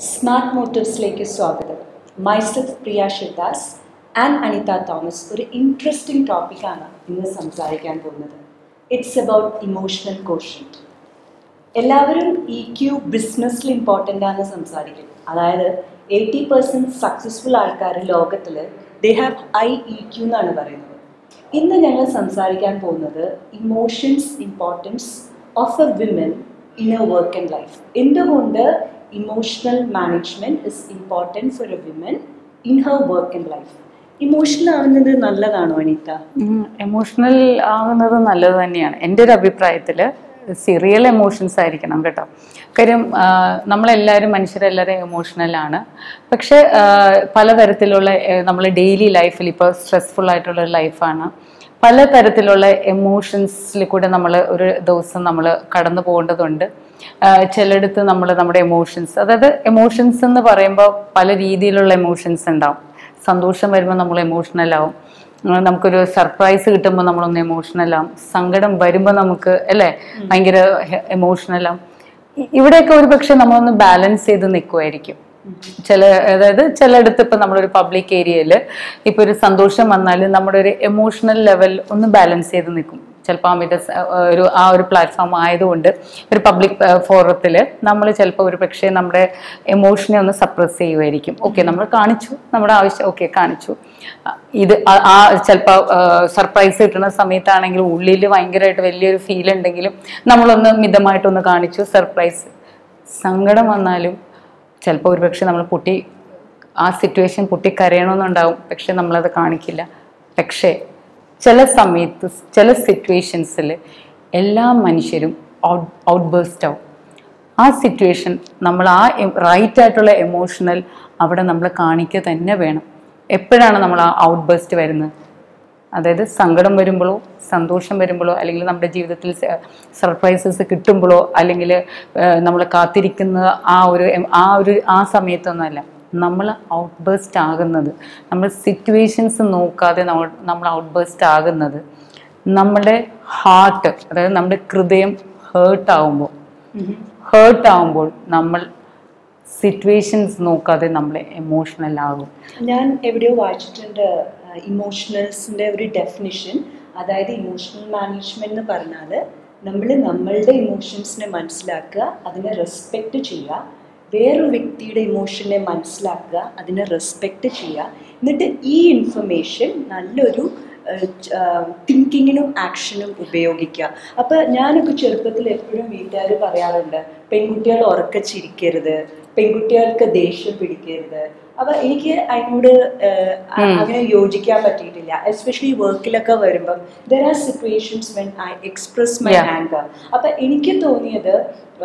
Smart മോട്ടോഴ്സിലേക്ക് സ്വാഗതം myself Priya Shidas and Anitha Thomas ഒരു ഇൻട്രസ്റ്റിംഗ് ടോപ്പിക്കാണ് ഇന്ന് സംസാരിക്കാൻ പോകുന്നത് ഇറ്റ്സ് അബൌട്ട് ഇമോഷണൽ കോഷ്യൻറ്റ് എല്ലാവരും ഇ ക്യു ബിസിനസ്സിൽ ഇമ്പോർട്ടൻ്റ് ആണ് സംസാരിക്കും അതായത് എയ്റ്റി പെർസെൻറ്റ് സക്സസ്ഫുൾ ആൾക്കാർ ലോകത്തിൽ they have I E Q എന്നാണ് പറയുന്നത് ഇന്ന് ഞങ്ങൾ സംസാരിക്കാൻ പോകുന്നത് emotions importance of a women in a work and life എന്തുകൊണ്ട് emotional management is important for a women in her work and life emotional ആവുന്നത് നല്ലതാണോ അനിത എമോഷണൽ ആവുന്നത് നല്ലത് തന്നെയാണ് എൻ്റെ ഒരു അഭിപ്രായത്തിൽ റിയൽ എമോഷൻസ് ആയിരിക്കണം കേട്ടോ കാര്യം ആ, നമ്മളെല്ലാവരും മനുഷ്യരെല്ലാവരും എമോഷണലാണ് പക്ഷെ ആ, പലതരത്തിലുള്ള നമ്മൾ ഡെയിലി ലൈഫിൽ ഇപ്പോൾ സ്ട്രെസ്ഫുൾ ആയിട്ടുള്ള ഒരു ലൈഫാണ് പലതരത്തിലുള്ള എമോഷൻസിൽ കൂടെ നമ്മൾ ഒരു ദിവസം നമ്മൾ കടന്നു പോകേണ്ടതുണ്ട് ആ, ചിലയിടത്ത് നമ്മൾ നമ്മുടെ എമോഷൻസ് അതായത് എമോഷൻസ് എന്ന് പറയുമ്പോൾ പല രീതിയിലുള്ള എമോഷൻസ് ഉണ്ടാവും സന്തോഷം വരുമ്പോൾ നമ്മൾ എമോഷണൽ ആവും ഉം, നമുക്കൊരു സർപ്രൈസ് കിട്ടുമ്പോൾ നമ്മളൊന്ന് എമോഷണൽ ആവും സങ്കടം വരുമ്പോൾ നമുക്ക് അല്ലേ ഭയങ്കര എമോഷണൽ ആവും ഇ- ഇവിടെയൊക്കെ ഒരു പക്ഷെ നമ്മളൊന്ന് ബാലൻസ് ചെയ്ത് നിൽക്കുമായിരിക്കും ചില അതായത് ചിലയിടത്ത് ഇപ്പം നമ്മളൊരു പബ്ലിക് ഏരിയയിൽ ഇപ്പോൾ ഒരു സന്തോഷം വന്നാൽ നമ്മുടെ ഒരു എമോഷണൽ ലെവൽ ഒന്ന് ബാലൻസ് ചെയ്ത് നിൽക്കും ചിലപ്പോൾ അമിത സ- ഒരു ആ ഒരു പ്ലാറ്റ്ഫോം ആയതുകൊണ്ട് ഒരു പബ്ലിക് ഫോറത്തിൽ നമ്മൾ ചിലപ്പോൾ ഒരു പക്ഷേ നമ്മുടെ എമോഷനെ ഒന്ന് സപ്രസ് ചെയ്യുമായിരിക്കും ഓക്കെ നമ്മൾ കാണിച്ചു നമ്മുടെ ആവശ്യം ഓക്കെ കാണിച്ചു ആ, ഇത് ആ- ആ ചിലപ്പോൾ സർപ്രൈസ് കിട്ടുന്ന സമയത്താണെങ്കിൽ ഉള്ളിൽ ഭയങ്കരമായിട്ട് വലിയൊരു ഫീൽ ഉണ്ടെങ്കിലും നമ്മളൊന്ന് മിതമായിട്ടൊന്ന് കാണിച്ചു സർപ്രൈസ് സങ്കടം വന്നാലും ചിലപ്പോൾ ഒരുപക്ഷെ നമ്മൾ പൊട്ടി ആ സിറ്റുവേഷൻ പൊട്ടിക്കരയണമെന്നുണ്ടാവും പക്ഷെ നമ്മളത് കാണിക്കില്ല പക്ഷേ ചില സമയത്ത് ചില സിറ്റുവേഷൻസിൽ എല്ലാ മനുഷ്യരും ഔട്ട് ഔട്ട് ബേസ്റ്റ് ആവും ആ സിറ്റുവേഷൻ നമ്മൾ ആ റൈറ്റ് ആയിട്ടുള്ള എമോഷണൽ അവിടെ നമ്മൾ കാണിക്കുക തന്നെ വേണം എപ്പോഴാണ് നമ്മൾ ആ ഔട്ട് ബേസ്റ്റ് വരുന്നത് അതായത് സങ്കടം വരുമ്പോഴോ സന്തോഷം വരുമ്പോഴോ അല്ലെങ്കിൽ നമ്മുടെ ജീവിതത്തിൽ സർപ്രൈസസ് കിട്ടുമ്പോഴോ അല്ലെങ്കിൽ നമ്മൾ കാത്തിരിക്കുന്ന ആ ഒരു എം- ആ ഒരു ആ സമയത്തൊന്നുമല്ല നമ്മൾ ഔട്ട് ബേസ്റ്റ് ആകുന്നത് നമ്മൾ സിറ്റുവേഷൻസ് നോക്കാതെ നമ്മൾ നമ്മൾ ഔട്ട് ബേസ്റ്റ് ആകുന്നത് നമ്മുടെ ഹാർട്ട് അതായത് നമ്മുടെ ഹൃദയം ഹേർട്ട് ആവുമ്പോൾ ഹേർട്ട് ആവുമ്പോൾ നമ്മൾ സിറ്റുവേഷൻസ് നോക്കാതെ നമ്മൾ എമോഷണൽ ആകും ഞാൻ എവിടെയോ വായിച്ചിട്ടുണ്ട് ഇമോഷണൽസിൻ്റെ ഒരു ഡെഫിനിഷൻ അതായത് ഇമോഷണൽ മാനേജ്മെന്റ് എന്ന് പറഞ്ഞാൽ നമ്മൾ നമ്മളുടെ ഇമോഷൻസിനെ മനസ്സിലാക്കുക അതിനെ റെസ്പെക്റ്റ് ചെയ്യുക വേറൊരു വ്യക്തിയുടെ ഇമോഷനെ മനസ്സിലാക്കുക അതിനെ റെസ്പെക്റ്റ് ചെയ്യുക എന്നിട്ട് ഈ ഇൻഫർമേഷൻ നല്ലൊരു തിങ്കിങ്ങിനും ആക്ഷനും ഉപയോഗിക്കുക അപ്പം ഞാനൊക്കെ ചെറുപ്പത്തിൽ എപ്പോഴും വീട്ടുകാർ പറയാറുണ്ട് പെൺകുട്ടികൾ ഉറക്കെ ചിരിക്കരുത് പെൺകുട്ടികൾക്ക് ദേഷ്യം പിടിക്കരുത് അപ്പൊ എനിക്ക് അതിനോട് ഏഹ്, അ- അങ്ങനെ യോജിക്കാൻ പറ്റിയിട്ടില്ല എസ്പെഷ്യലി വർക്കിലൊക്കെ വരുമ്പം there are situations when I express my Yeah. Anger അപ്പൊ എനിക്ക് തോന്നിയത്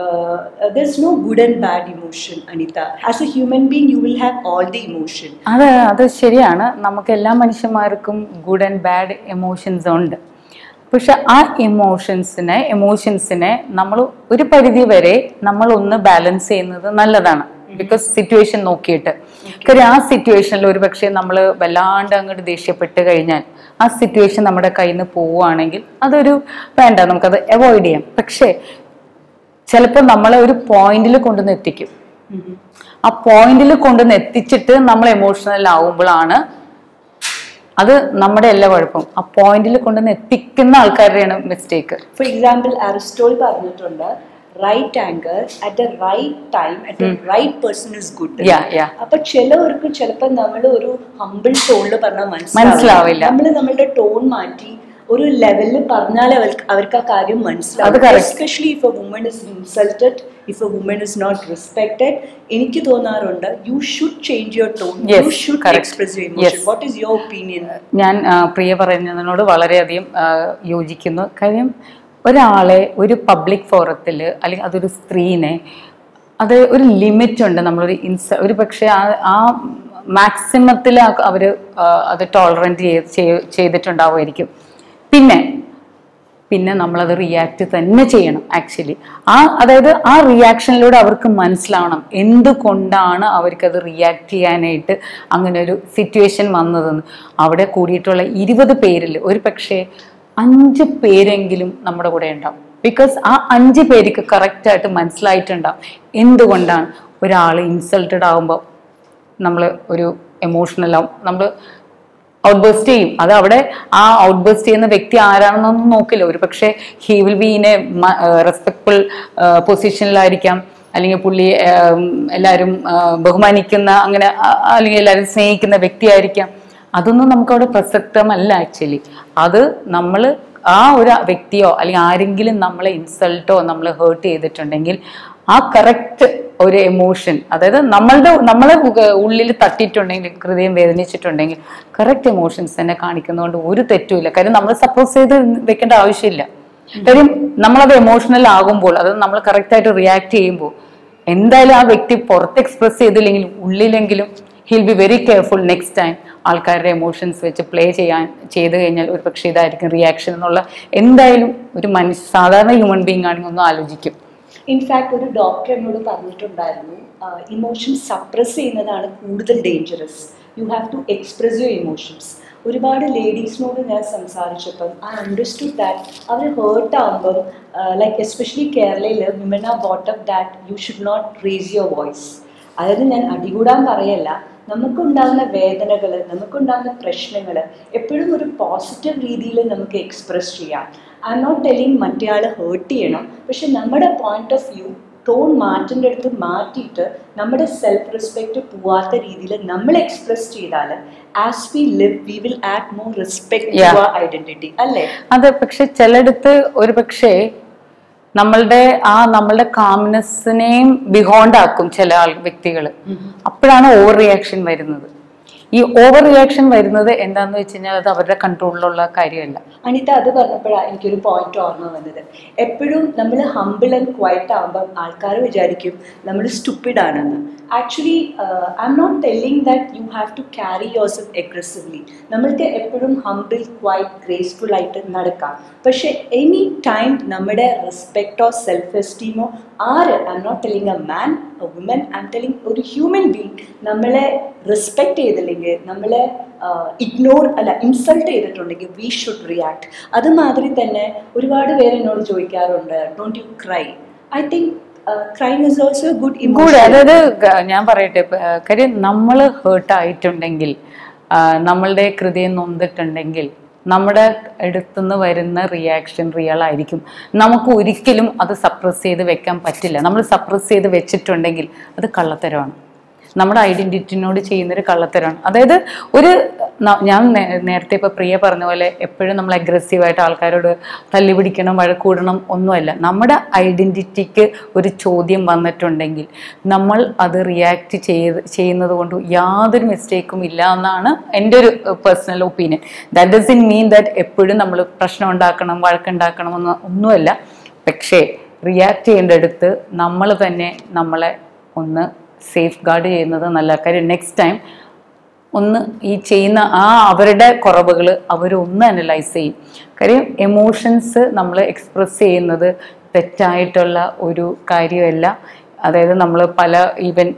there no good and bad emotion Anitha as a human being you will have all the emotion അത് അത് ശരിയാണ് നമുക്ക് എല്ലാ മനുഷ്യന്മാർക്കും ഗുഡ് ആൻഡ് ബാഡ് എമോഷൻസ് ഉണ്ട് പക്ഷെ ആ ഇമോഷൻസിനെ എമോഷൻസിനെ നമ്മൾ ഒരു പരിധി വരെ നമ്മൾ ഒന്ന് ബാലൻസ് ചെയ്യുന്നത് നല്ലതാണ് ബിക്കോസ് സിറ്റുവേഷൻ നോക്കിയിട്ട് കാര്യം ആ സിറ്റുവേഷനിൽ ഒരു പക്ഷേ നമ്മൾ വല്ലാണ്ട് അങ്ങോട്ട് ദേഷ്യപ്പെട്ട് കഴിഞ്ഞാൽ ആ സിറ്റുവേഷൻ നമ്മുടെ കയ്യിൽ നിന്ന് പോവുകയാണെങ്കിൽ അതൊരു വേണ്ട നമുക്കത് അവോയ്ഡ് ചെയ്യാം പക്ഷേ ചിലപ്പോൾ നമ്മളെ ഒരു പോയിന്റിൽ കൊണ്ടുവന്ന് എത്തിക്കും ആ പോയിന്റിൽ കൊണ്ടുവന്ന് എത്തിച്ചിട്ട് നമ്മൾ എമോഷണൽ ആവുമ്പോഴാണ് അത് നമ്മുടെ എല്ലാ കുഴപ്പം ആ പോയിന്റിൽ കൊണ്ടുവന്ന് എത്തിക്കുന്ന ആൾക്കാരുടെയാണ് മിസ്റ്റേക്ക് ഫോർ എക്സാമ്പിൾ അരിസ്റ്റോൾ പറഞ്ഞിട്ടുണ്ട് right anger at the right time at the right person is good Yeah, yeah. അപ്പൊ ചിലവർക്ക് ചിലപ്പോൾ നമ്മൾ ഒരു ഹമ്പിൾ ടോണിൽ പറഞ്ഞാൽ മനസ്സിലാവില്ല. നമ്മൾ നമ്മളുടെ ടോൺ മാറ്റി ഒരു ലെവലിൽ പറഞ്ഞാൽ അവർക്ക് അവർക്ക് ആ കാര്യം അത് മനസ്സിലാവും correct. Especially if a woman is insulted if a woman is not respected എനിക്ക് തോന്നാറുണ്ട് you should change your tone Yes, you should correct. Express your Yes. Emotion what is your opinion ഞാൻ ആ, പ്രിയ പറയുന്നതിനോട് വളരെയധികം ആ, യോജിക്കുന്നു കാര്യം ഒരാളെ ഒരു പബ്ലിക് ഫോറത്തിൽ അല്ലെങ്കിൽ അതൊരു സ്ത്രീനെ അത് ഒരു ലിമിറ്റ് ഉണ്ട് നമ്മളൊരു ഇൻസ ഒരു പക്ഷേ ആ ആ മാക്സിമത്തിൽ അവർ അത് ടോളറൻറ്റ് ചെയ്ത് ചെയ്തിട്ടുണ്ടാവുമായിരിക്കും പിന്നെ പിന്നെ നമ്മളത് റിയാക്ട് തന്നെ ചെയ്യണം ആക്ച്വലി ആ അതായത് ആ റിയാക്ഷനിലൂടെ അവർക്ക് മനസ്സിലാവണം എന്തുകൊണ്ടാണ് അവർക്കത് റിയാക്ട് ചെയ്യാനായിട്ട് അങ്ങനെ ഒരു സിറ്റുവേഷൻ വന്നതെന്ന് അവിടെ കൂടിയിട്ടുള്ള ഇരുപത് പേരിൽ ഒരു പക്ഷേ അഞ്ച് പേരെങ്കിലും നമ്മുടെ കൂടെ ഉണ്ടാവും ബിക്കോസ് ആ അഞ്ച് പേർക്ക് കറക്റ്റായിട്ട് മനസ്സിലായിട്ടുണ്ടാവും എന്തുകൊണ്ടാണ് ഒരാൾ ഇൻസൾട്ടഡ് ആകുമ്പോൾ നമ്മൾ ഒരു എമോഷണൽ ആവും നമ്മൾ ഔട്ട് ബേസ്റ്റ് ചെയ്യും അത് അവിടെ ആ ഔട്ട് ബേസ്റ്റ് ചെയ്യുന്ന വ്യക്തി ആരാണെന്നൊന്നും നോക്കില്ല ഒരു പക്ഷേ he will be in a respectful പൊസിഷനിലായിരിക്കാം അല്ലെങ്കിൽ പുള്ളി ഉം, എല്ലാവരും ആ, ബഹുമാനിക്കുന്ന അങ്ങനെ ആ, അല്ലെങ്കിൽ എല്ലാവരും സ്നേഹിക്കുന്ന വ്യക്തിയായിരിക്കാം അതൊന്നും നമുക്കവിടെ പ്രസക്തമല്ല ആക്ച്വലി അത് നമ്മൾ ആ ഒരു വ്യക്തിയോ അല്ലെങ്കിൽ ആരെങ്കിലും നമ്മളെ ഇൻസൾട്ടോ നമ്മൾ ഹേർട്ട് ചെയ്തിട്ടുണ്ടെങ്കിൽ ആ കറക്റ്റ് ഒരു എമോഷൻ അതായത് നമ്മളുടെ നമ്മളെ ഉക- ഉള്ളിൽ തട്ടിയിട്ടുണ്ടെങ്കിൽ ഹൃദയം വേദനിച്ചിട്ടുണ്ടെങ്കിൽ കറക്റ്റ് എമോഷൻസ് തന്നെ കാണിക്കുന്നതുകൊണ്ട് ഒരു തെറ്റുമില്ല കാര്യം നമ്മൾ സപ്പോസ് ചെയ്ത് വെക്കേണ്ട ആവശ്യമില്ല കാര്യം നമ്മളത് എമോഷണൽ ആകുമ്പോൾ അത് നമ്മൾ കറക്റ്റായിട്ട് റിയാക്ട് ചെയ്യുമ്പോൾ എന്തായാലും ആ വ്യക്തി പുറത്ത് എക്സ്പ്രസ് ചെയ്തില്ലെങ്കിലും ഉള്ളിലെങ്കിലും he'll be very careful next time ആൾക്കാരുടെ എമോഷൻസ് വെച്ച് പ്ലേ ചെയ്യാൻ ചെയ്ത് കഴിഞ്ഞാൽ ഒരു പക്ഷേ ഇതായിരിക്കും റിയാക്ഷൻ എന്നുള്ള എന്തായാലും ഒരു മനുഷ്യ സാധാരണ ഹ്യൂമൻ ബീങ് ആണെങ്കിൽ ഒന്ന് ആലോചിക്കും ഇൻഫാക്ട് ഒരു ഡോക്ടർ എന്നോട് പറഞ്ഞിട്ടുണ്ടായിരുന്നു ഇമോഷൻ സപ്രസ് ചെയ്യുന്നതാണ് കൂടുതൽ dangerous you have to express your emotions ഒരുപാട് ലേഡീസിനോട് ഞാൻ സംസാരിച്ചപ്പം ഐ അണ്ടർസ്റ്റുഡ് ദാറ്റ് അവർ ഹേർട്ട് ആകുമ്പം ലൈക്ക് എസ്പെഷ്യലി കേരളയിൽ women are bottom that you should not raise your voice അതായത് ഞാൻ അടികൂടാൻ പറയല്ല നമുക്കുണ്ടാകുന്ന വേദനകൾ നമുക്കുണ്ടാകുന്ന പ്രശ്നങ്ങൾ എപ്പോഴും ഒരു പോസിറ്റീവ് രീതിയിൽ നമുക്ക് എക്സ്പ്രസ് ചെയ്യാം ഐ എം നോട്ട് ടെലിങ് മറ്റേ ആൾ ഹേർട്ട് ചെയ്യണം പക്ഷെ നമ്മുടെ പോയിന്റ് ഓഫ് വ്യൂ ടോൺ മാറ്റേണ്ട അടുത്ത് മാറ്റിയിട്ട് നമ്മുടെ സെൽഫ് റെസ്പെക്റ്റ് പോവാത്ത രീതിയിൽ നമ്മൾ എക്സ്പ്രസ് ചെയ്താൽ as we live we will add more respect Yeah. To identity അല്ലേ അതെ പക്ഷെ ചിലയിടത്ത് ഒരു പക്ഷേ നമ്മളുടെ ആ നമ്മളുടെ കാംനെസ്സിനെയും ബിഹോണ്ട് ആക്കും ചില ആൾ വ്യക്തികൾ അപ്പോഴാണ് ഓവർ റിയാക്ഷൻ വരുന്നത് ഈ ഓവർ റിയാക്ഷൻ വരുന്നത് എന്താന്ന് വെച്ച് കഴിഞ്ഞാൽ അത് അവരുടെ കൺട്രോളിലുള്ള കാര്യമല്ല അനിത അത് പറഞ്ഞപ്പോഴാണ് എനിക്കൊരു പോയിന്റ് ഓർമ്മ വന്നത് എപ്പോഴും നമ്മൾ ഹമ്പിൾ ആൻഡ് ക്വയറ്റ് ആകുമ്പം ആൾക്കാർ വിചാരിക്കും നമ്മൾ സ്റ്റുപ്പിഡ് ആണെന്ന് actually I am not telling that you have to carry your self aggressively നമ്മൾക്ക് എപ്പോഴും ഹമ്പിൾ ക്വൈറ്റ് ഗ്രേസ്ഫുൾ ആയിട്ട് നടക്കാം പക്ഷെ എനി ടൈം നമ്മുടെ റെസ്പെക്റ്റോ സെൽഫ് എസ്റ്റീമോ ആര് I am not telling a man a woman I am telling ഒരു ഹ്യൂമൻ ബീങ് നമ്മളെ റെസ്പെക്ട് ചെയ്തില്ലെങ്കിൽ നമ്മളെ ഇഗ്നോർ അല്ല ഇൻസൾട്ട് ചെയ്തിട്ടുണ്ടെങ്കിൽ വി ഷുഡ് റിയാക്ട് അതുമാതിരി തന്നെ ഒരുപാട് പേര് എന്നോട് ചോദിക്കാറുണ്ട് don't you cry I think crime is also good കൂടെ ഇമോഷൻ അതായത് ഗ- ഞാൻ പറയട്ടെ ഇപ്പൊ, ആ, കാര്യം നമ്മൾ ഹേർട്ട് ആയിട്ടുണ്ടെങ്കിൽ ആ, നമ്മളുടെ ഹൃദയം നൊന്നിട്ടുണ്ടെങ്കിൽ നമ്മുടെ അടുത്തുനിന്ന് വരുന്ന റിയാക്ഷൻ റിയൽ ആയിരിക്കും നമുക്ക് ഒരിക്കലും അത് സപ്രസ് ചെയ്ത് വെക്കാൻ പറ്റില്ല നമ്മൾ സപ്രസ് ചെയ്ത് വെച്ചിട്ടുണ്ടെങ്കിൽ അത് കള്ളത്തരമാണ് നമ്മുടെ ഐഡന്റിറ്റിനോട് ചെയ്യുന്നൊരു കള്ളത്തരമാണ് അതായത് ഒരു ന- ഞാൻ നേ- നേരത്തെ ഇപ്പൊ പ്രിയ പറഞ്ഞ പോലെ എപ്പോഴും നമ്മൾ അഗ്രസീവായിട്ട് ആൾക്കാരോട് തല്ലി പിടിക്കണം വഴക്കൂടണം ഒന്നുമല്ല നമ്മുടെ ഐഡന്റിറ്റിക്ക് ഒരു ചോദ്യം വന്നിട്ടുണ്ടെങ്കിൽ നമ്മൾ അത് റിയാക്ട് ചെയ്ത് ചെയ്യുന്നത് കൊണ്ട് യാതൊരു മിസ്റ്റേക്കും ഇല്ല എന്നാണ് എൻ്റെ ഒരു personal opinion that does in mean that എപ്പോഴും നമ്മൾ പ്രശ്നം ഉണ്ടാക്കണം വഴക്കുണ്ടാക്കണം എന്ന് ഒന്നുമല്ല പക്ഷേ റിയാക്ട് ചെയ്യേണ്ടടുത്ത് നമ്മൾ തന്നെ നമ്മളെ ഒന്ന് സേഫ് ഗാർഡ് ചെയ്യുന്നത് നല്ല കാര്യം നെക്സ്റ്റ് ടൈം ഒന്ന് ഈ ചെയ്യുന്ന ആ അവരുടെ കുറവുകൾ അവരൊന്ന് അനലൈസ് ചെയ്യും കാര്യം എമോഷൻസ് നമ്മൾ എക്സ്പ്രസ് ചെയ്യുന്നത് തെറ്റായിട്ടുള്ള ഒരു കാര്യമല്ല അതായത് നമ്മൾ പല ഈവൻ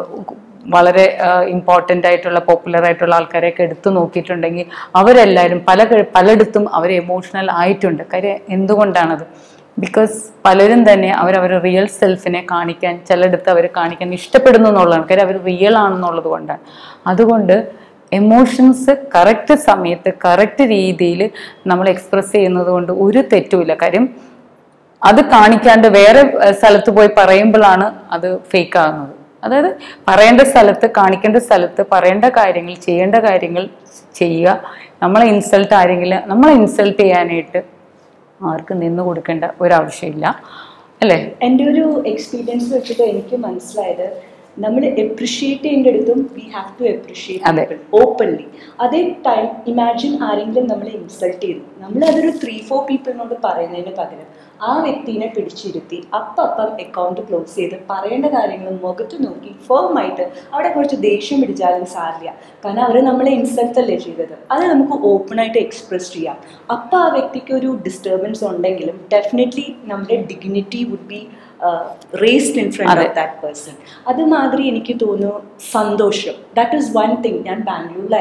വളരെ ഇമ്പോർട്ടൻ്റ് ആയിട്ടുള്ള പോപ്പുലർ ആയിട്ടുള്ള ആൾക്കാരെയൊക്കെ എടുത്തു നോക്കിയിട്ടുണ്ടെങ്കിൽ അവരെല്ലാവരും പല ക- പലയിടത്തും അവർ എമോഷണൽ ആയിട്ടുണ്ട് കാര്യം എന്തുകൊണ്ടാണത് ബിക്കോസ് പലരും തന്നെ അവരവരുടെ റിയൽ സെൽഫിനെ കാണിക്കാൻ ചിലയിടത്ത് അവർ കാണിക്കാൻ ഇഷ്ടപ്പെടുന്നു എന്നുള്ളതാണ് കാര്യം അവർ റിയൽ ആണെന്നുള്ളത് കൊണ്ടാണ് അതുകൊണ്ട് എമോഷൻസ് കറക്റ്റ് സമയത്ത് കറക്റ്റ് രീതിയിൽ നമ്മൾ എക്സ്പ്രസ് ചെയ്യുന്നത് കൊണ്ട് ഒരു തെറ്റുമില്ല കാര്യം അത് കാണിക്കാണ്ട് വേറെ ഏഹ്, സ്ഥലത്ത് പോയി പറയുമ്പോഴാണ് അത് ഫേക്ക് ആകുന്നത് അതായത് പറയേണ്ട സ്ഥലത്ത് കാണിക്കേണ്ട സ്ഥലത്ത് പറയേണ്ട കാര്യങ്ങൾ ചെയ്യേണ്ട കാര്യങ്ങൾ ചെയ്യുക നമ്മളെ ഇൻസൾട്ട് ആരെങ്കിലും നമ്മളെ ഇൻസൾട്ട് ചെയ്യാനായിട്ട് ആർക്കും നിന്ന് കൊടുക്കേണ്ട ഒരാവശ്യമില്ല അല്ലേ എൻ്റെ ഒരു എക്സ്പീരിയൻസ് വെച്ചിട്ട് എനിക്ക് മനസ്സിലായത് നമ്മൾ എപ്രിഷിയേറ്റ് ചെയ്യേണ്ടടുത്തും വി ഹാവ് ടു അതെ. എപ്രിഷിയേറ്റ് ഓപ്പൺലി അതേ ടൈം ഇമാജിൻ ആരെങ്കിലും നമ്മളെ ഇൻസൾട്ട് ചെയ്തു നമ്മൾ അതൊരു ത്രീ ഫോർ പീപ്പിളിനോട് പറയുന്നതിന് പകരം ആ വ്യക്തിനെ പിടിച്ചിരുത്തി അപ്പം അപ്പം അക്കൗണ്ട് ക്ലോസ് ചെയ്ത് പറയേണ്ട കാര്യങ്ങൾ മുഖത്ത് നോക്കി ഫേം ആയിട്ട് അവിടെ കുറച്ച് ദേഷ്യം പിടിച്ചാലും സാരില്ല കാരണം അവർ നമ്മളെ ഇൻസൾട്ട് അല്ലേ ചെയ്തത് അത് നമുക്ക് ഓപ്പൺ ആയിട്ട് എക്സ്പ്രസ് ചെയ്യാം അപ്പം ആ വ്യക്തിക്ക് ഒരു ഡിസ്റ്റർബൻസ് ഉണ്ടെങ്കിലും ഡെഫിനറ്റ്ലി നമ്മുടെ dignity would be raised in front അതെ. ഓഫ് ദാറ്റ് പേഴ്സൺ അതുമാതിരി എനിക്ക് തോന്നുന്നു സന്തോഷം ദാറ്റ് ഈസ് വൺ തിങ് ഞാൻ ബാംഗ്ലൂരിലായിരുന്നു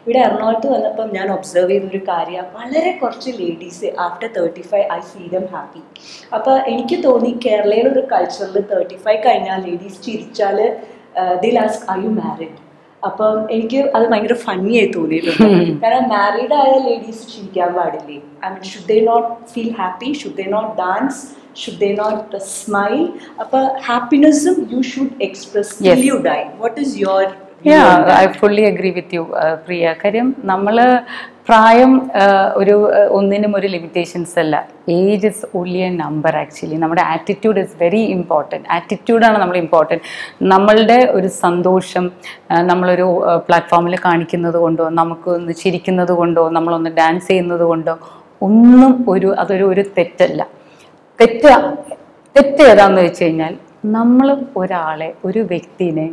ഇവിടെ എറണാകുളത്ത് വന്നപ്പം ഞാൻ ഒബ്സർവ് ചെയ്യുന്ന ഒരു കാര്യം വളരെ കുറച്ച് ladies after thirty five I see them happy അപ്പോൾ എനിക്ക് തോന്നി കേരളയിലെ ഒരു കൾച്ചറിൽ തേർട്ടി ഫൈവ് കഴിഞ്ഞാൽ ലേഡീസ് ചിരിച്ചാൽ they last I you married അപ്പം എനിക്ക് അത് ഭയങ്കര ഫണ്ണി ആയി തോന്നിയിട്ടുണ്ട് കാരണം മാരീഡ് ആയ ലേഡീസ് ചിരിക്കാൻ പാടില്ലേ I mean should they not feel happy should they not dance should they not smile അപ്പൊ ഹാപ്പിനെസ്സും you should express Yes. You die what is your I fully agree with you Priya കാര്യം നമ്മൾ പ്രായം uh, ഒരു uh, ഒന്നിനും ഒരു limitations അല്ല age is only a number actually നമ്മുടെ ആറ്റിറ്റ്യൂഡ് ഇസ് വെരി ഇമ്പോർട്ടൻറ്റ് ആറ്റിറ്റ്യൂഡാണ് നമ്മൾ ഇമ്പോർട്ടൻറ്റ് നമ്മളുടെ ഒരു സന്തോഷം uh, നമ്മളൊരു പ്ലാറ്റ്ഫോമിൽ കാണിക്കുന്നത് കൊണ്ടോ നമുക്ക് ഒന്ന് ചിരിക്കുന്നത് കൊണ്ടോ നമ്മളൊന്ന് ഡാൻസ് ചെയ്യുന്നത് കൊണ്ടോ ഒന്നും ഒരു അതൊരു ഒരു തെറ്റല്ല തെറ്റ് തെറ്റ് ഏതാന്ന് വെച്ച് കഴിഞ്ഞാൽ നമ്മൾ ഒരാളെ ഒരു വ്യക്തിനെ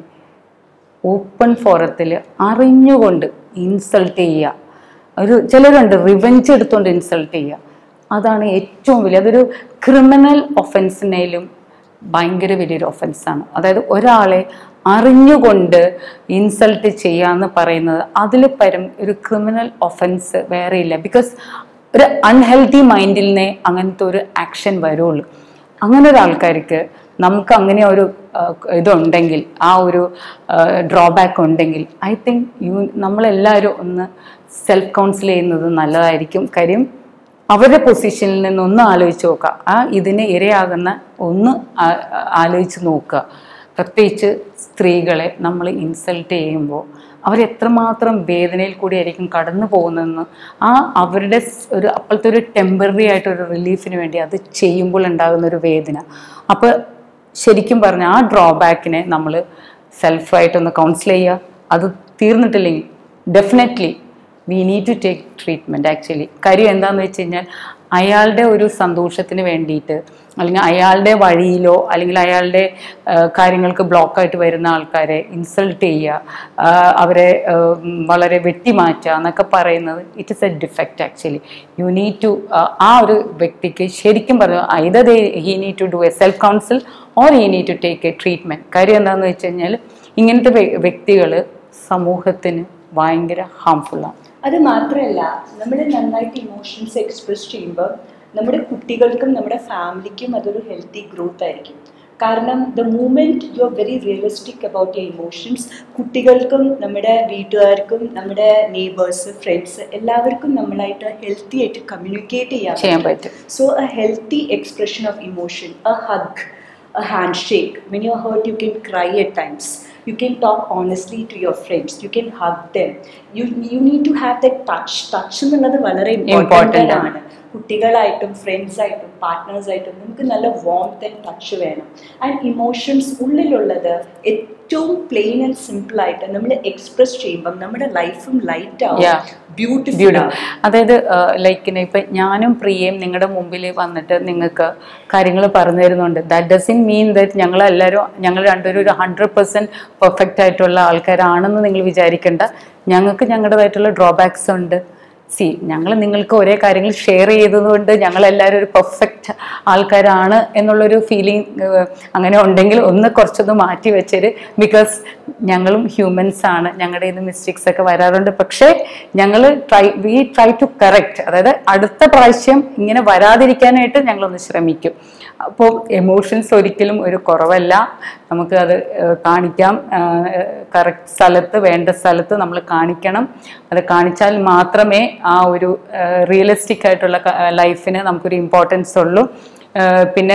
ഓപ്പൺ ഫോറത്തിൽ അറിഞ്ഞുകൊണ്ട് ഇൻസൾട്ട് ചെയ്യുക ഒരു ചിലരുണ്ട് റിവെഞ്ച് എടുത്തുകൊണ്ട് ഇൻസൾട്ട് ചെയ്യുക അതാണ് ഏറ്റവും വലിയ അതൊരു ക്രിമിനൽ ഒഫൻസിനേലും ഭയങ്കര വലിയൊരു ഒഫൻസാണ് അതായത് ഒരാളെ അറിഞ്ഞുകൊണ്ട് ഇൻസൾട്ട് ചെയ്യാന്ന് പറയുന്നത് അതിൽ പരം ഒരു ക്രിമിനൽ ഒഫൻസ് വേറെ ഇല്ല ബിക്കോസ് ഒരു അൺഹെൽത്തി മൈൻഡിൽ അങ്ങനത്തെ ഒരു ആക്ഷൻ വരുള്ളൂ അങ്ങനെ ഒരു ആൾക്കാർക്ക് നമുക്ക് അങ്ങനെ ഒരു ആ, ഇതുണ്ടെങ്കിൽ ആ ഒരു ഡ്രോബാക്ക് ഉണ്ടെങ്കിൽ ഐ തിങ്ക് യു നമ്മളെല്ലാവരും ഒന്ന് സെൽഫ് കൗൺസിൽ ചെയ്യുന്നത് നല്ലതായിരിക്കും കാര്യം അവരുടെ പൊസിഷനിൽ നിന്ന് ഒന്ന് ആലോചിച്ച് നോക്കുക ആ ഇതിന് ഇരയാകുന്ന ഒന്ന് ആ- ആലോചിച്ച് നോക്കുക പ്രത്യേകിച്ച് സ്ത്രീകളെ നമ്മൾ ഇൻസൾട്ട് ചെയ്യുമ്പോൾ അവരെത്രമാത്രം വേദനയിൽ കൂടി ആയിരിക്കും കടന്നു പോകുന്നതെന്ന് ആ അവരുടെ സ് ഒരു അപ്പോഴത്തെ ഒരു ടെമ്പററി ആയിട്ടൊരു റിലീഫിന് വേണ്ടി അത് ചെയ്യുമ്പോൾ ഉണ്ടാകുന്ന ഒരു വേദന അപ്പോൾ ശരിക്കും പറഞ്ഞാൽ ആ ഡ്രോബാക്കിനെ നമ്മൾ സെൽഫായിട്ടൊന്ന് കൗൺസിൽ ചെയ്യുക അത് തീർന്നിട്ടില്ലെങ്കിൽ definitely we need to take treatment actually കാര്യം എന്താണെന്ന് വെച്ച് കഴിഞ്ഞാൽ അയാളുടെ ഒരു സന്തോഷത്തിന് വേണ്ടിയിട്ട് അല്ലെങ്കിൽ അയാളുടെ വഴിയിലോ അല്ലെങ്കിൽ അയാളുടെ ആ, കാര്യങ്ങൾക്ക് ബ്ലോക്കായിട്ട് വരുന്ന ആൾക്കാരെ ഇൻസൾട്ട് ചെയ്യുക ആ, അവരെ ആ, ഉം, വളരെ വെട്ടിമാറ്റുക എന്നൊക്കെ പറയുന്നത് it is a defect actually you need to ആ ഒരു വ്യക്തിക്ക് ശരിക്കും പറഞ്ഞു either he need to do a self council or he need to take a treatment കാര്യം എന്താണെന്ന് വെച്ച് കഴിഞ്ഞാൽ ഇങ്ങനത്തെ വ്യക്തികൾ സമൂഹത്തിന് ഭയങ്കര ഹാംഫുള്ളാണ് അത് മാത്രമല്ല നമ്മൾ നന്നായിട്ട് ഇമോഷൻസ് എക്സ്പ്രസ് ചെയ്യുമ്പോൾ നമ്മുടെ കുട്ടികൾക്കും നമ്മുടെ ഫാമിലിക്കും അതൊരു ഹെൽത്തി ഗ്രോത്ത് ആയിരിക്കും കാരണം the moment you are very realistic about your emotions കുട്ടികൾക്കും നമ്മുടെ വീട്ടുകാർക്കും നമ്മുടെ നെയ്ബേഴ്സ് ഫ്രണ്ട്സ് എല്ലാവർക്കും നമ്മളായിട്ട് ഹെൽത്തി ആയിട്ട് കമ്മ്യൂണിക്കേറ്റ് ചെയ്യാൻ ചെയ്യാൻ പറ്റും So, a healthy expression of emotion, a hug, a handshake. When you're hurt, you can cry at times. You can talk honestly to your friends. You can hug them. You, you need to have that touch. Touch എന്നുള്ളത് വളരെ Important important ആണ്. ആണ് കുട്ടികളായിട്ടും ഫ്രണ്ട്സായിട്ടും പാർട്ട്നേഴ്സായിട്ടും നമുക്ക് നല്ല warmth and touch വേണം and emotions ഉള്ളിലുള്ളത് ഏറ്റവും പ്ലെയിൻ ആൻഡ് സിമ്പിൾ ആയിട്ട് നമ്മൾ എക്സ്പ്രസ് ചെയ്യുമ്പം നമ്മുടെ ലൈഫും ലൈറ്റ് ആവും Yeah. ബ്യൂട്ടിഫുൾ ബ്യൂട്ടിഫുൾ അതായത് ലൈക്ക് ഇപ്പം ഞാനും പ്രിയയും നിങ്ങളുടെ മുമ്പിൽ വന്നിട്ട് നിങ്ങൾക്ക് കാര്യങ്ങൾ പറഞ്ഞു തരുന്നുണ്ട് ദാറ്റ് ഡസിൻ മീൻ ദറ്റ് ഞങ്ങൾ എല്ലാവരും ഞങ്ങൾ രണ്ടുപേരും ഒരു ഹൺഡ്രഡ് പെർസെൻറ്റ് പെർഫെക്റ്റ് ആയിട്ടുള്ള ആൾക്കാരാണെന്ന് നിങ്ങൾ വിചാരിക്കേണ്ട ഞങ്ങൾക്ക് ഞങ്ങളുടേതായിട്ടുള്ള ഡ്രോബാക്സ് ഉണ്ട് സി ഞങ്ങൾ നിങ്ങൾക്ക് ഒരേ കാര്യങ്ങൾ ഷെയർ ചെയ്തതുകൊണ്ട് ഞങ്ങൾ എല്ലാവരും ഒരു പെർഫെക്റ്റ് ആൾക്കാരാണ് എന്നുള്ളൊരു ഫീലിംഗ് അങ്ങനെ ഉണ്ടെങ്കിൽ ഒന്ന് കുറച്ചൊന്ന് മാറ്റി വെച്ചേര് ബിക്കോസ് ഞങ്ങളും ഹ്യൂമൻസ് ആണ് ഞങ്ങളുടെ ഇത് മിസ്റ്റേക്സ് ഒക്കെ വരാറുണ്ട് പക്ഷേ ഞങ്ങൾ try we try to correct അതായത് അടുത്ത പ്രാവശ്യം ഇങ്ങനെ വരാതിരിക്കാനായിട്ട് ഞങ്ങളൊന്ന് ശ്രമിക്കും അപ്പോൾ എമോഷൻസ് ഒരിക്കലും ഒരു കുറവല്ല നമുക്ക് അത് ഏഹ്, കാണിക്കാം കറക്റ്റ് സ്ഥലത്ത് വേണ്ട സ്ഥലത്ത് നമ്മൾ കാണിക്കണം അത് കാണിച്ചാൽ മാത്രമേ ആ ഒരു റിയലിസ്റ്റിക് ആയിട്ടുള്ള ലൈഫിന് നമുക്കൊരു ഇമ്പോർട്ടൻസ് ഉള്ളൂ ഏഹ്, പിന്നെ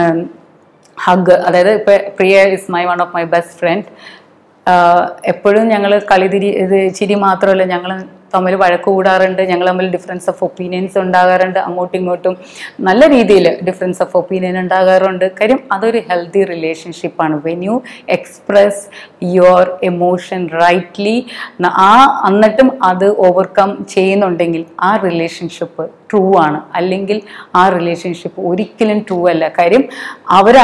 ഹഗ് അതായത് ഇപ്പം Priya is my one of my best friend എപ്പോഴും ഞങ്ങൾ കളിതിരി ഇത് ചിരി മാത്രമല്ല ഞങ്ങൾ തമ്മിൽ വഴക്ക് കൂടാറുണ്ട് ഞങ്ങൾ തമ്മിൽ ഡിഫറൻസ് ഓഫ് ഒപ്പീനിയൻസ് ഉണ്ടാകാറുണ്ട് അങ്ങോട്ടും ഇങ്ങോട്ടും നല്ല രീതിയിൽ ഡിഫറൻസ് ഓഫ് ഒപ്പീനിയൻ ഉണ്ടാകാറുണ്ട് കാര്യം അതൊരു ഹെൽത്തി റിലേഷൻഷിപ്പാണ് when you express your emotion rightly ആ എന്നിട്ടും അത് ഓവർകം ചെയ്യുന്നുണ്ടെങ്കിൽ ആ റിലേഷൻഷിപ്പ് ട്രൂ ആണ് അല്ലെങ്കിൽ ആ റിലേഷൻഷിപ്പ് ഒരിക്കലും ട്രൂ അല്ല കാര്യം അവർ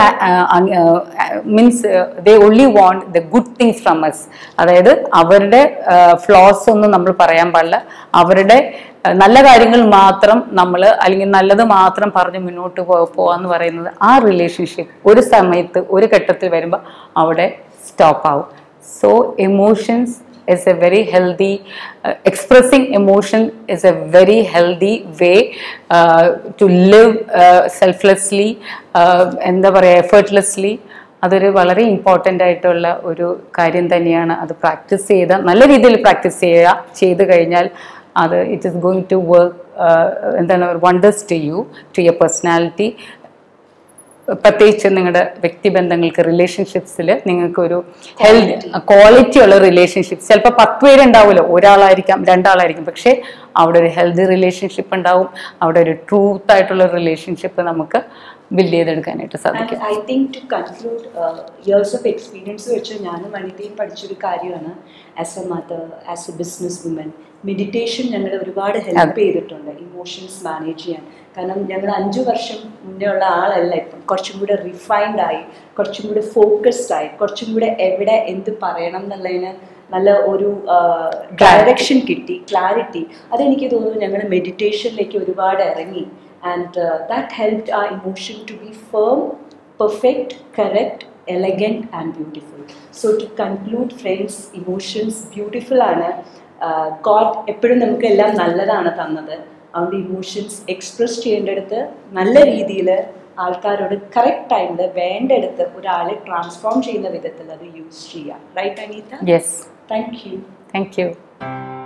means they only want the good things from us അതായത് അവരുടെ ഫ്ലോസ് ഒന്നും നമ്മൾ പറയാൻ പാടില്ല അവരുടെ ആ, നല്ല കാര്യങ്ങൾ മാത്രം നമ്മൾ അല്ലെങ്കിൽ നല്ലത് മാത്രം പറഞ്ഞ് മുന്നോട്ട് പോ പോവാന്ന് പറയുന്നത് ആ റിലേഷൻഷിപ്പ് ഒരു സമയത്ത് ഒരു ഘട്ടത്തിൽ വരുമ്പോൾ അവിടെ സ്റ്റോപ്പ് ആവും so emotions is a very healthy, uh, expressing emotion is a very healthy way uh, to live uh, selflessly, uh, എന്താ പറയുക എഫേർട്ട്ലെസ്ലി അതൊരു വളരെ ഇമ്പോർട്ടൻ്റ് ആയിട്ടുള്ള ഒരു കാര്യം തന്നെയാണ് അത് പ്രാക്ടീസ് ചെയ്ത നല്ല രീതിയിൽ പ്രാക്ടീസ് ചെയ്യുക ചെയ്ത് കഴിഞ്ഞാൽ അത് it is going to work എന്താണ് wonders to you to your personality പ്രത്യേകിച്ച് നിങ്ങളുടെ വ്യക്തിബന്ധങ്ങൾക്ക് റിലേഷൻഷിപ്സിൽ നിങ്ങൾക്ക് ഒരു ഹെൽത്ത് ക്വാളിറ്റി ഉള്ള റിലേഷൻഷിപ്പ് ചിലപ്പോൾ പത്ത് പേരുണ്ടാവുമല്ലോ ഒരാളായിരിക്കാം രണ്ടാളായിരിക്കും പക്ഷേ അവിടെ ഒരു ഹെൽത്തി റിലേഷൻഷിപ്പ് ഉണ്ടാവും അവിടെ ഒരു ട്രൂത്ത് ആയിട്ടുള്ള റിലേഷൻഷിപ്പ് നമുക്ക് ബിൽഡ് ചെയ്തെടുക്കാനായിട്ട് സാധിക്കും I think to conclude years of experience വെച്ച് ഞാനും വനിതയും പഠിച്ചൊരു കാര്യമാണ് as a mother as a business woman meditation ഞങ്ങളെ ഒരുപാട് ഹെൽപ്പ് ചെയ്തിട്ടുണ്ട് ഇമോഷൻസ് മാനേജ് ചെയ്യാൻ കാരണം ഞങ്ങൾ അഞ്ചു വർഷം മുന്നേ ഉള്ള ആളല്ല ഇപ്പം കുറച്ചും കൂടെ റിഫൈൻഡ് ആയി കുറച്ചും കൂടെ ഫോക്കസ്ഡ് ആയി കുറച്ചും കൂടെ എവിടെ എന്ത് പറയണം എന്നുള്ളതിന് നല്ല ഒരു ഡയറക്ഷൻ കിട്ടി ക്ലാരിറ്റി അതെനിക്ക് തോന്നുന്നു ഞങ്ങൾ മെഡിറ്റേഷനിലേക്ക് ഒരുപാട് ഇറങ്ങി and that helped a emotion to be firm perfect correct elegant and beautiful so to conclude friends emotions beautiful ആണ് ഗോഡ് എപ്പോഴും നമുക്ക് എല്ലാം നല്ലതാണ് തന്നത് അതുകൊണ്ട് ഇമോഷൻസ് എക്സ്പ്രസ് ചെയ്യേണ്ടടുത്ത് നല്ല രീതിയിൽ ആൾക്കാരോട് കറക്റ്റ് ടൈമിൽ വേണ്ടടുത്ത് ഒരാളെ ട്രാൻസ്ഫോം ചെയ്യുന്ന വിധത്തിൽ അത് യൂസ് ചെയ്യാം right Anitha yes thank you thank U